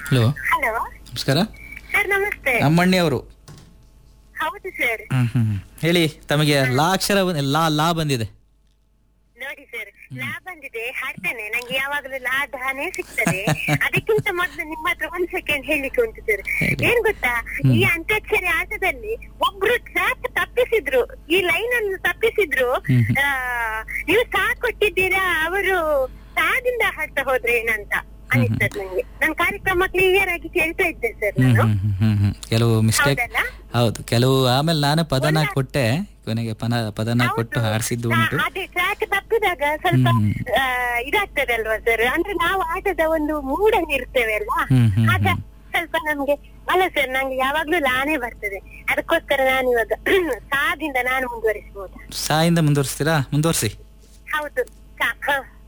Hello hello ನಮಸ್ಕಾರ sir ನಮಸ್ತೆ ನಮ್ಮಣ್ಣಿ ಅವರು ಹೌದು ಸರ್ ಹ್ಮ್ ಹ್ಮ್ ಹ್ಮ್. ಹೇಳಿ ತಮಗೆ ಲಾ ಅಕ್ಷರ ಬಂದ್- ಲಾ ಲಾ ಬಂದಿದೆ ನೋಡಿ ಸರ್ ಲಾ ಬಂದಿದೆ ಹಾಡ್ತೇನೆ ನಂಗೆ ಯಾವಾಗಲೂ ಲಾ ಧಾನೇ ಸಿಗ್ತದೆ ಅದಕ್ಕಿಂತ ಮೊದಲು ನಿಮ್ಮ ಹತ್ರ ಒಂದ್ ಸೆಕೆಂಡ್ ಹೇಳಿಕ್ಕೆ ಉಂಟು ಸರ್ ಹೇಳಿ. ಏನ್ ಗೊತ್ತಾ ಈ ಅಂತ್ಯಾಕ್ಷರಿ ಆಟದಲ್ಲಿ ಒಬ್ರು ಟ್ರ್ಯಾಕ್ ತಪ್ಪಿಸಿದ್ರು ಈ ಲೈನ್ ಅನ್ನು ತಪ್ಪಿಸಿದ್ರು ಹ್ಮ್. ಆ, ನೀವು ಸಾ ಕೊಟ್ಟಿದ್ದೀರಾ ಅವರು ಸಾದಿಂದ ಹಾಡ್ತಾ ಹೋದ್ರೆ ಏನಂತ ಅನಿಸ್ತದೆ ನಂಗೆ ನಾನು ಕಾರ್ಯಕ್ರಮ ಕ್ಲಿಯರ್ ಆಗಿ ಕೇಳ್ತಾ ಇದ್ದೆ ಸರ್ ಹ್ಮ್ ನಾನು ಹ್ಮ್ ಹ್ಮ್ ಹ್ಮ್ ಹ್ಮ್. ಕೆಲವು ಮಿಸ್ಟೇಕ್ ಹೌದಲ್ಲ ಹೌದು ಕೆಲವು ಆಮೇಲೆ ನಾನು ಪದನ ಕೊಟ್ಟೆ ಕೊನೆಗೆ ಪನ ಪದನ ಕೊಟ್ಟು ಹೌದು. ಹಾಡಿಸಿದ್ದು ಆ, ಉಂಟು ಅದೇ ಟ್ರ್ಯಾಕ್ ತಪ್ಪಿದಾಗ ಸ್ವಲ್ಪ ಹ್ಮ್. ಆ, ಇದಾಗ್ತದಲ್ವಾ ಸರ್ ಅಂದ್ರೆ ನಾವು ಆಟದ ಒಂದು ಮೂಡಲ್ಲಿ ಇರ್ತೇವೆ ಅಲ್ವಾ ಹ್ಮ್ ಹ್ಮ್ ಆಗ ಹ್ಮ್. ಸ್ವಲ್ಪ ನಮ್ಗೆ ಅಲ್ಲ ಸರ್ ನಂಗೆ ಯಾವಾಗ್ಲೂ ಲಾನೇ ಬರ್ತದೆ ಅದಕ್ಕೋಸ್ಕರ ನಾನು ಇವಾಗ ಸಾದಿಂದ ನಾನು ಮುಂದುವರಿಸಬಹುದು ಸಾಯಿಂದ ಮುಂದುವರಿಸ್ತೀರಾ ಮುಂದುವರಿಸಿ ಹೌದು ಸಾ ಹ.